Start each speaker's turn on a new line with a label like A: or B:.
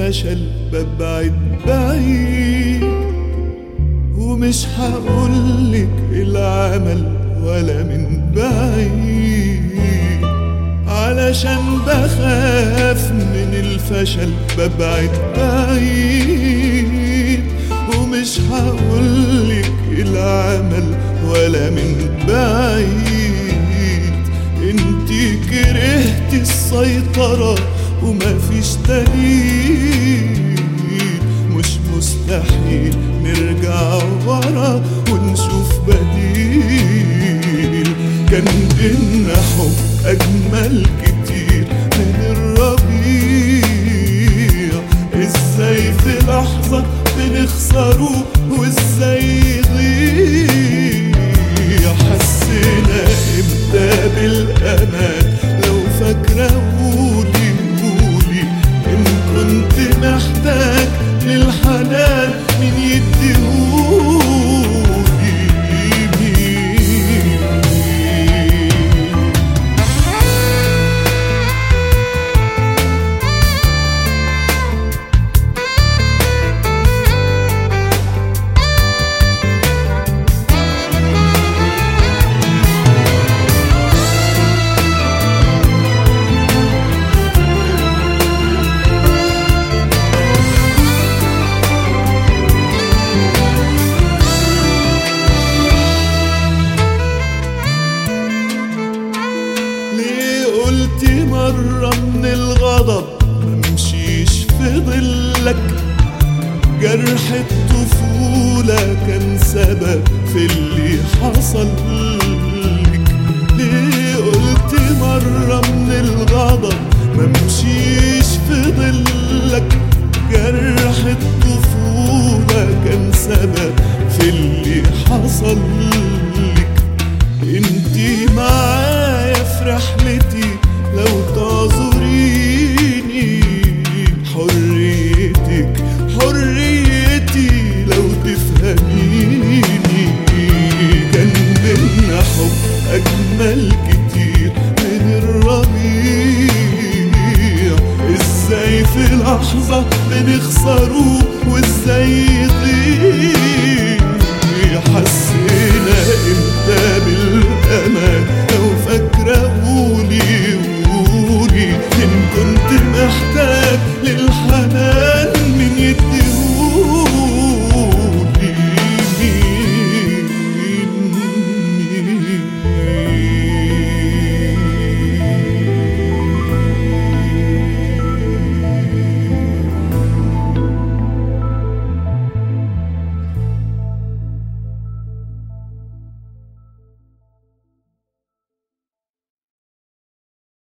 A: الفشل ببعد بعيد ومش هقولك العمل ولا من بعيد علشان بخاف من الفشل ببعد بعيد ومش هقولك العمل ولا من بعيد انتي كرهت السيطرة ومفيش دليل مش مستحيل نرجع ورا ونشوف بديل كان بينا حب أجمل كتير من الربيع ازاي في لحظة بنخسره وازاي يضيع حسينا امتى بالامان لو فاكرة قولي قولي ان كنت محتاج للحنان من يديهولي مين ليه قلت مرة من الغضب ممشيش في ظلك جرح الطفولة كان سبب في اللي حصل لك ليه قلت مرة من الغضب ممشيش في ظلك جرح الطفولة كان سبب في اللي حصل لك انتي معايا في رحلتي لو تعذريني حريتك حريتي لو تفهميني كان بينا حب أجمل كتير من الربيع ازاي في لحظة بنخسره وازاي